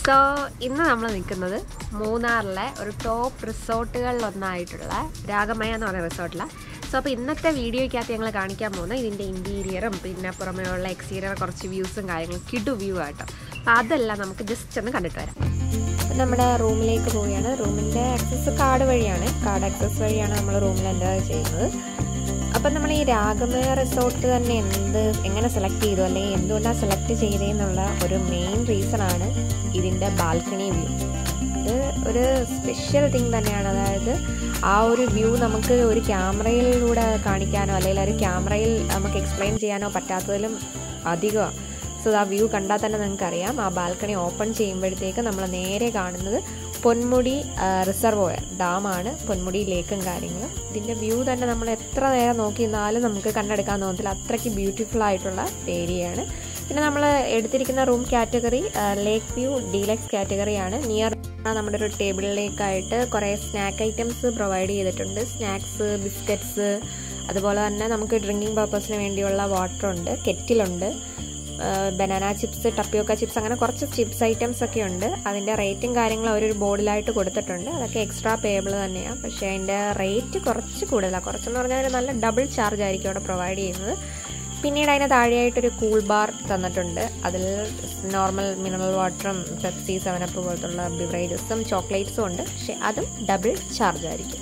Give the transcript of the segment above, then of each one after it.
so ഇന്ന് നമ്മൾ നിൽക്കുന്നത് മൂന്നാറിലെ ഒരു ടോപ്പ് റിസോർട്ടുകളിലൊന്നായിട്ടുള്ള രാഗമയ എന്ന് പറയുന്ന റിസോർട്ടിലാണ് സോ അപ്പോൾ ഇന്നത്തെ വീഡിയോയ്ക്കകത്ത് ഞങ്ങൾ കാണിക്കാൻ പോകുന്നത് ഇതിൻ്റെ ഇൻറ്റീരിയറും പിന്നെ പുറമേ ഉള്ള എക്സ്റ്റീരിയർ കുറച്ച് വ്യൂസും കാര്യങ്ങളും കിടു വ്യൂ ആട്ടോ അപ്പോൾ അതെല്ലാം നമുക്ക് ജസ്റ്റ് ഒന്ന് കണ്ടിട്ട് വരാം അപ്പം നമ്മുടെ റൂമിലേക്ക് പോവുകയാണ് റൂമിൻ്റെ ആക്സസ് കാർഡ് വഴിയാണ് കാർഡ് ആക്സസ് വഴിയാണ് നമ്മൾ റൂമിൽ എൻ്റർ ചെയ്യുന്നത് അപ്പം നമ്മൾ ഈ രാഗമയ റിസോർട്ട് തന്നെ എന്ത് എങ്ങനെ സെലക്ട് ചെയ്തു അല്ലെങ്കിൽ എന്തുകൊണ്ടാണ് സെലക്ട് ചെയ്തതെന്നുള്ള ഒരു മെയിൻ റീസൺ ആണ് ഇതിൻ്റെ ബാൽക്കണി വ്യൂ ഇത് ഒരു സ്പെഷ്യൽ തിങ് തന്നെയാണ് അതായത് ആ ഒരു വ്യൂ നമുക്ക് ഒരു ക്യാമറയിലൂടെ കാണിക്കാനോ അല്ലെങ്കിൽ ഒരു ക്യാമറയിൽ നമുക്ക് എക്സ്പ്ലെയിൻ ചെയ്യാനോ പറ്റാത്തതിലും അധികമാണ് സോ ആ വ്യൂ കണ്ടാൽ തന്നെ നിങ്ങൾക്കറിയാം ആ ബാൽക്കണി ഓപ്പൺ ചെയ്യുമ്പോഴത്തേക്ക് നമ്മൾ നേരെ കാണുന്നത് പൊന്മുടി റിസർവോയർ ഡാമാണ് പൊന്മുടി ലേക്കും കാര്യങ്ങളും ഇതിൻ്റെ വ്യൂ തന്നെ നമ്മൾ എത്ര നേരം നോക്കി നിന്നാലും നമുക്ക് കണ്ടെടുക്കാൻ തോന്നത്തില്ല അത്രയ്ക്ക് ബ്യൂട്ടിഫുൾ ആയിട്ടുള്ള ഏരിയയാണ് പിന്നെ നമ്മൾ എടുത്തിരിക്കുന്ന room category lake view deluxe കാറ്റഗറിയാണ് നിയർ നമ്മുടെ ഒരു ടേബിളിലേക്കായിട്ട് കുറേ സ്നാക്ക് ഐറ്റംസ് പ്രൊവൈഡ് ചെയ്തിട്ടുണ്ട് സ്നാക്സ് ബിസ്ക്കറ്റ്സ് അതുപോലെ തന്നെ നമുക്ക് ഡ്രിങ്കിങ് പർപ്പസിന് വേണ്ടിയുള്ള വാട്ടറുണ്ട് കെറ്റിലുണ്ട് ബനാന ചിപ്സ് ടപ്പിയോക്ക ചിപ്സ് അങ്ങനെ കുറച്ച് ചിപ്സ് ഐറ്റംസ് ഒക്കെ ഉണ്ട് അതിൻ്റെ റേറ്റും കാര്യങ്ങളും അവരൊരു ബോർഡിലായിട്ട് കൊടുത്തിട്ടുണ്ട് അതൊക്കെ എക്സ്ട്രാ പേബിൾ തന്നെയാണ് പക്ഷേ അതിൻ്റെ റേറ്റ് കുറച്ച് കൂടുതലാണ് കുറച്ചെന്ന് പറഞ്ഞാൽ ഒരു നല്ല ഡബിൾ ചാർജ് ആയിരിക്കും അവിടെ പ്രൊവൈഡ് ചെയ്യുന്നത് പിന്നീട് അതിന് താഴെയായിട്ടൊരു കൂൾ ബാർ തന്നിട്ടുണ്ട് അതിൽ നോർമൽ മിനറൽ വാട്ടറും പെപ്സി സെവനപ്പ് പോലത്തുള്ള ബിവറേജസും ചോക്ലേറ്റ്സും ഉണ്ട് പക്ഷെ അതും ഡബിൾ ചാർജ് ആയിരിക്കും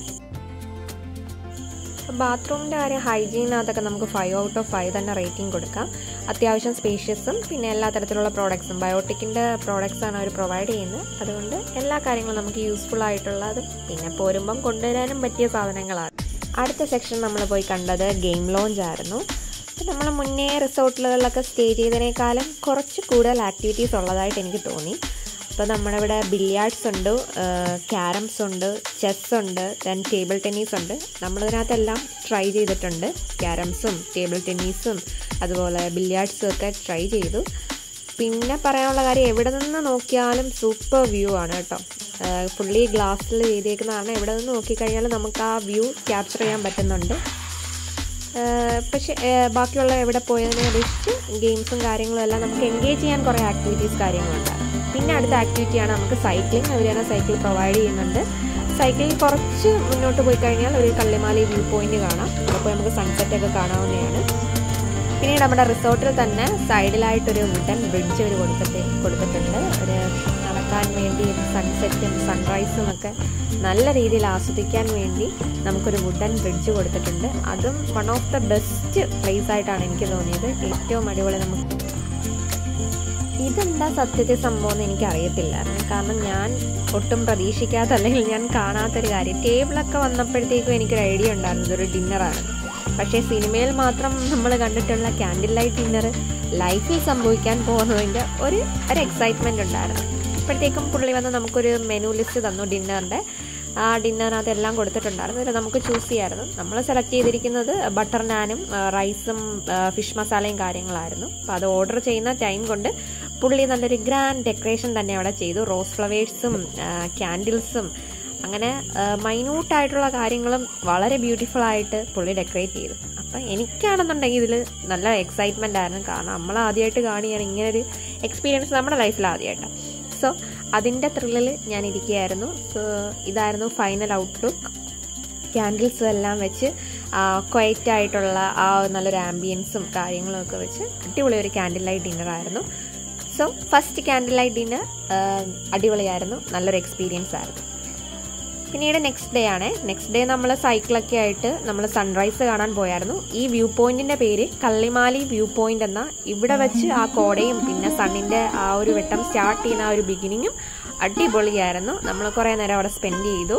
ബാത്റൂമിൻ്റെ കാര്യം ഹൈജീനകത്തൊക്കെ നമുക്ക് ഫൈവ് ഔട്ട് ഓഫ് ഫൈവ് തന്നെ റേറ്റിംഗ് കൊടുക്കാം അത്യാവശ്യം സ്പേഷ്യസും പിന്നെ എല്ലാ തരത്തിലുള്ള പ്രോഡക്ട്സും ബയോട്ടിക്കിൻ്റെ പ്രോഡക്ട്സ് ആണ് അവർ പ്രൊവൈഡ് ചെയ്യുന്നത് അതുകൊണ്ട് എല്ലാ കാര്യങ്ങളും നമുക്ക് യൂസ്ഫുൾ ആയിട്ടുള്ളതും പിന്നെ പോരുമ്പം കൊണ്ടുവരാനും പറ്റിയ സാധനങ്ങളാണ് അടുത്ത സെക്ഷൻ നമ്മൾ പോയി കണ്ടത് ഗെയിം ലോഞ്ച് ആയിരുന്നു നമ്മൾ മുന്നേ റിസോർട്ടുകളിലൊക്കെ സ്റ്റേ ചെയ്തതിനേക്കാളും കുറച്ച് കൂടുതൽ ആക്ടിവിറ്റീസ് ഉള്ളതായിട്ട് എനിക്ക് തോന്നി അപ്പോൾ നമ്മുടെ ഇവിടെ ബില്യാർഡ്സ് ഉണ്ട് ക്യാരംസ് ഉണ്ട് ചെസ് ഉണ്ട് ദെൻ ടേബിൾ ടെന്നീസ് ഉണ്ട് നമ്മളിതിനകത്തെല്ലാം ട്രൈ ചെയ്തിട്ടുണ്ട് ക്യാരംസും ടേബിൾ ടെന്നീസും അതുപോലെ ബില്യാർഡ്സും ഒക്കെ ട്രൈ ചെയ്തു പിന്നെ പറയാനുള്ള കാര്യം എവിടെ നിന്ന് നോക്കിയാലും സൂപ്പർ വ്യൂ ആണ് കേട്ടോ ഫുള്ളി ഗ്ലാസ്സിൽ ചെയ്തേക്കുന്ന കാരണം എവിടെ നിന്ന് നോക്കിക്കഴിഞ്ഞാലും നമുക്ക് ആ വ്യൂ ക്യാപ്ചർ ചെയ്യാൻ പറ്റുന്നുണ്ട് പക്ഷേ ബാക്കിയുള്ള എവിടെ പോയതിനെ അപേക്ഷിച്ച് ഗെയിംസും കാര്യങ്ങളും എല്ലാം നമുക്ക് എൻഗേജ് ചെയ്യാൻ കുറേ ആക്ടിവിറ്റീസ് കാര്യങ്ങളുണ്ട് പിന്നെ അടുത്ത ആക്ടിവിറ്റിയാണ് നമുക്ക് സൈക്ലിംഗ് അവർ തന്നെ സൈക്കിൾ പ്രൊവൈഡ് ചെയ്യുന്നുണ്ട് സൈക്കിളിൽ കുറച്ച് മുന്നോട്ട് പോയി കഴിഞ്ഞാൽ ഒരു കള്ളിമാലി വ്യൂ പോയിന്റ് കാണാം അപ്പോൾ നമുക്ക് സൺസെറ്റ് ഒക്കെ കാണാവുന്നതാണ് പിന്നീട് നമ്മുടെ റിസോർട്ടിൽ തന്നെ സൈഡിലായിട്ടൊരു വുഡൻ ബ്രിഡ്ജ് അവർ കൊടുത്തിട്ട് കൊടുത്തിട്ടുണ്ട് ഒരു നടക്കാൻ വേണ്ടി സൺസെറ്റും സൺറൈസും ഒക്കെ നല്ല രീതിയിൽ ആസ്വദിക്കാൻ വേണ്ടി നമുക്കൊരു വുഡൻ ബ്രിഡ്ജ് കൊടുത്തിട്ടുണ്ട് അതും one of the best place ആയിട്ടാണ് എനിക്ക് തോന്നിയത് ഏറ്റവും അടിപൊളി നമുക്ക് ഇതെന്താ സത്യത്തിൽ സംഭവം എന്ന് എനിക്ക് അറിയത്തില്ലായിരുന്നു കാരണം ഞാൻ ഒട്ടും പ്രതീക്ഷിക്കാത്ത അല്ലെങ്കിൽ ഞാൻ കാണാത്തൊരു കാര്യം ടേബിളൊക്കെ വന്നപ്പോഴത്തേക്കും എനിക്കൊരു ഐഡിയ ഉണ്ടായിരുന്നു ഇതൊരു ഡിന്നറാണ് പക്ഷേ സിനിമയിൽ മാത്രം നമ്മൾ കണ്ടിട്ടുള്ള ക്യാൻഡിൽ ലൈറ്റ് ഡിന്നർ ലൈഫിൽ സംഭവിക്കാൻ പോകുന്നതിൻ്റെ ഒരു ഒരു എക്സൈറ്റ്മെൻ്റ് ഉണ്ടായിരുന്നു അപ്പോഴത്തേക്കും പുള്ളി വന്ന് നമുക്കൊരു മെനു ലിസ്റ്റ് തന്നു ഡിന്നറിൻ്റെ ആ ഡിന്നറിനകത്ത് എല്ലാം കൊടുത്തിട്ടുണ്ടായിരുന്നു ഇതിൽ നമുക്ക് ചൂസ് ചെയ്യായിരുന്നു നമ്മൾ സെലക്ട് ചെയ്തിരിക്കുന്നത് ബട്ടർ നാനും റൈസും ഫിഷ് മസാലയും കാര്യങ്ങളായിരുന്നു അപ്പോൾ അത് ഓർഡർ ചെയ്യുന്ന ടൈം കൊണ്ട് പുള്ളി നല്ലൊരു ഗ്രാൻഡ് ഡെക്കറേഷൻ തന്നെ അവിടെ ചെയ്തു റോസ് ഫ്ലവേഴ്സും ക്യാൻഡിൽസും അങ്ങനെ മൈന്യൂട്ടായിട്ടുള്ള കാര്യങ്ങളും വളരെ ബ്യൂട്ടിഫുൾ ആയിട്ട് പുള്ളി ഡെക്കറേറ്റ് ചെയ്തു അപ്പം എനിക്കാണെന്നുണ്ടെങ്കിൽ ഇതിൽ നല്ല എക്സൈറ്റ്മെൻ്റ് ആയിരുന്നു കാരണം നമ്മൾ ആദ്യമായിട്ട് കാണുകയാണ് ഇങ്ങനൊരു എക്സ്പീരിയൻസ് നമ്മുടെ ലൈഫിൽ ആദ്യമായിട്ടാണ് സോ അതിൻ്റെ ത്രില്ലിൽ ഞാൻ ഇരിക്കുകയായിരുന്നു സോ ഇതായിരുന്നു ഫൈനൽ ഔട്ട്ലുക്ക് ക്യാൻഡിൽസും എല്ലാം വെച്ച് ക്വയറ്റ് ആയിട്ടുള്ള ആ നല്ലൊരു ആംബിയൻസും കാര്യങ്ങളും ഒക്കെ വെച്ച് അടിപൊളി ഒരു ക്യാൻഡിൽ ലൈറ്റ് ഡിന്നറായിരുന്നു so first candle light dinner അടിപൊളിയായിരുന്നു നല്ലൊരു എക്സ്പീരിയൻസ് ആയിരുന്നു പിന്നീട് നെക്സ്റ്റ് ഡേ ആണ് നെക്സ്റ്റ് ഡേ നമ്മൾ സൈക്കിളൊക്കെ ആയിട്ട് നമ്മൾ സൺറൈസ് കാണാൻ പോയായിരുന്നു ഈ വ്യൂ പോയിന്റിന്റെ പേര് കള്ളിമാലി വ്യൂ പോയിന്റ് എന്ന ഇവിടെ വെച്ച് ആ കോടയും പിന്നെ സണ്ണിന്റെ ആ ഒരു വെട്ടം സ്റ്റാർട്ട് ചെയ്യുന്ന ആ ഒരു ബിഗിനിങ്ങും അടിപൊളിയായിരുന്നു നമ്മൾ കുറേ നേരം അവിടെ സ്പെൻഡ് ചെയ്തു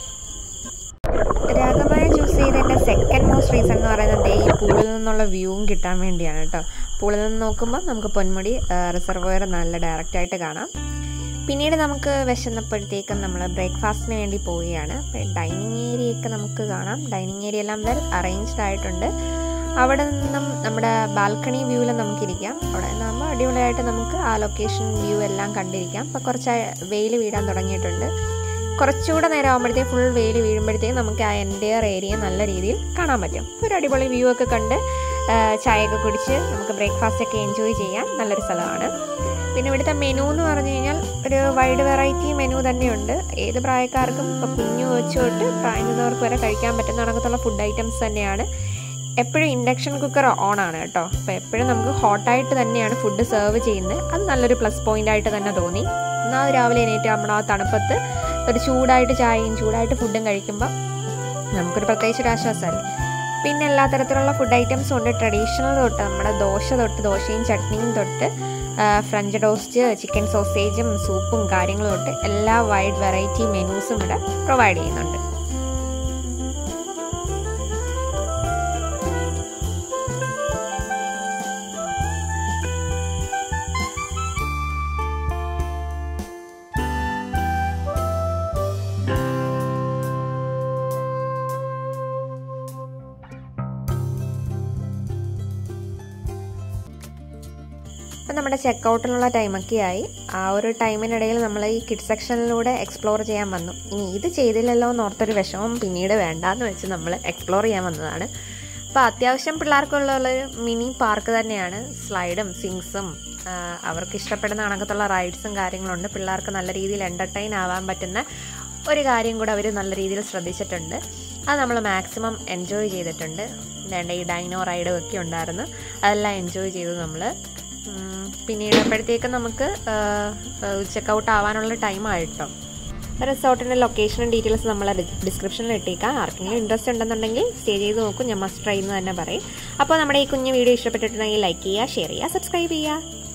രാഗമായ ചൂസ് ചെയ്തതിൻ്റെ സെക്കൻഡ് മോസ്റ്റ് റീസൺ എന്ന് പറയുന്നത് ഈ പൂളിൽ നിന്നുള്ള വ്യൂവും കിട്ടാൻ വേണ്ടിയാണ് കേട്ടോ പൂളിൽ നിന്ന് നോക്കുമ്പോൾ നമുക്ക് പൊന്മുടി റിസർവോയർ നല്ല ഡയറക്റ്റായിട്ട് കാണാം പിന്നീട് നമുക്ക് വിശന്നപ്പോഴത്തേക്കും നമ്മൾ ബ്രേക്ക്ഫാസ്റ്റിന് വേണ്ടി പോവുകയാണ് ഡൈനിങ് ഏരിയയൊക്കെ നമുക്ക് കാണാം ഡൈനിങ് ഏരിയ എല്ലാം വെൽ അറേഞ്ച്ഡ് ആയിട്ടുണ്ട് അവിടെ നിന്നും നമ്മുടെ ബാൽക്കണി വ്യൂവിൽ നമുക്കിരിക്കാം അവിടെ നിന്നാകുമ്പോൾ അടിപൊളിയായിട്ട് നമുക്ക് ആ ലൊക്കേഷൻ വ്യൂ എല്ലാം കണ്ടിരിക്കാം അപ്പോൾ കുറച്ച് വെയിൽ വീഴാൻ തുടങ്ങിയിട്ടുണ്ട് കുറച്ചുകൂടെ നേരം ആകുമ്പോഴത്തേക്ക് ഫുൾ വെയിൽ വീഴുമ്പോഴത്തേക്കും നമുക്ക് ആ എൻ്റെയർ ഏരിയ നല്ല രീതിയിൽ കാണാൻ പറ്റും ഒരു അടിപൊളി വ്യൂ ഒക്കെ കണ്ട് ചായയൊക്കെ കുടിച്ച് നമുക്ക് ബ്രേക്ക്ഫാസ്റ്റ് ഒക്കെ എൻജോയ് ചെയ്യാൻ നല്ലൊരു സ്ഥലമാണ് പിന്നെ ഇവിടുത്തെ മെനു എന്ന് പറഞ്ഞു കഴിഞ്ഞാൽ ഒരു വൈഡ് വെറൈറ്റി മെനു തന്നെയുണ്ട് ഏത് പ്രായക്കാർക്കും ഇപ്പോൾ കുഞ്ഞു വെച്ച് തൊട്ട് പ്രായമുള്ളവർക്ക് വരെ കഴിക്കാൻ പറ്റുന്ന കണക്കത്തുള്ള ഫുഡ് ഐറ്റംസ് തന്നെയാണ് എപ്പോഴും ഇൻഡക്ഷൻ കുക്കർ ഓൺ ആണ് കേട്ടോ അപ്പോൾ എപ്പോഴും നമുക്ക് ഹോട്ടായിട്ട് തന്നെയാണ് ഫുഡ് സെർവ് ചെയ്യുന്നത് അത് നല്ലൊരു പ്ലസ് പോയിന്റ് ആയിട്ട് തന്നെ തോന്നി എന്നാൽ രാവിലെ എണീറ്റ് നമ്മുടെ ആ തണുപ്പത്ത് ഒരു ചൂടായിട്ട് ചായയും ചൂടായിട്ട് ഫുഡും കഴിക്കുമ്പോൾ നമുക്കൊരു പ്രത്യേകിച്ച് ഒരു ആശ്വാസമല്ലേ പിന്നെ എല്ലാ തരത്തിലുള്ള ഫുഡ് ഐറ്റംസും ഉണ്ട് ട്രഡീഷണൽ തൊട്ട് നമ്മുടെ ദോശ തൊട്ട് ദോശയും ചട്നിയും തൊട്ട് ഫ്രഞ്ച് ടോസ്റ്റ് ചിക്കൻ സോസേജും സൂപ്പും കാര്യങ്ങളും തൊട്ട് എല്ലാ വൈഡ് വെറൈറ്റി മെനൂസും ഇവിടെ പ്രൊവൈഡ് ചെയ്യുന്നുണ്ട് അപ്പം നമ്മുടെ ചെക്കൗട്ടിനുള്ള ടൈമൊക്കെ ആയി ആ ഒരു ടൈമിനിടയിൽ നമ്മൾ ഈ കിഡ് സെക്ഷനിലൂടെ എക്സ്പ്ലോർ ചെയ്യാൻ വന്നു ഇനി ഇത് ചെയ്തില്ലല്ലോ എന്ന് ഓർത്തൊരു വിഷമം പിന്നീട് വേണ്ടാന്ന് വെച്ച് നമ്മൾ എക്സ്പ്ലോർ ചെയ്യാൻ വന്നതാണ് അപ്പോൾ അത്യാവശ്യം പിള്ളേർക്കുള്ള ഒരു മിനി പാർക്ക് തന്നെയാണ് സ്ലൈഡും സിങ്സും അവർക്ക് ഇഷ്ടപ്പെടുന്ന കണക്കത്തുള്ള റൈഡ്സും കാര്യങ്ങളുണ്ട് പിള്ളേർക്ക് നല്ല രീതിയിൽ എൻ്റർടൈൻ ആവാൻ പറ്റുന്ന ഒരു കാര്യം കൂടെ അവർ നല്ല രീതിയിൽ ശ്രദ്ധിച്ചിട്ടുണ്ട് അത് നമ്മൾ മാക്സിമം എൻജോയ് ചെയ്തിട്ടുണ്ട് വേണ്ട ഈ ഡൈനോ റൈഡും ഒക്കെ ഉണ്ടായിരുന്നു അതെല്ലാം എൻജോയ് ചെയ്തു നമ്മൾ പിന്നീട് അപ്പോഴത്തേക്കും നമുക്ക് ചെക്കൗട്ട് ആവാനുള്ള ടൈം ആയിട്ടോ റിസോർട്ടിൻ്റെ ലൊക്കേഷനും ഡീറ്റെയിൽസ് നമ്മൾ ഡിസ്ക്രിപ്ഷനിൽ ഇട്ടേക്കാം ആർക്കെങ്കിലും ഇൻട്രസ്റ്റ് ഉണ്ടെന്നുണ്ടെങ്കിൽ സ്റ്റേ ചെയ്ത് നോക്കും ഞാൻ മസ്റ്റ് ട്രൈ എന്ന് തന്നെ പറയും അപ്പോൾ നമ്മുടെ ഈ കുഞ്ഞു വീഡിയോ ഇഷ്ടപ്പെട്ടിട്ടുണ്ടെങ്കിൽ ലൈക്ക് ചെയ്യുക ഷെയർ ചെയ്യുക സബ്സ്ക്രൈബ് ചെയ്യുക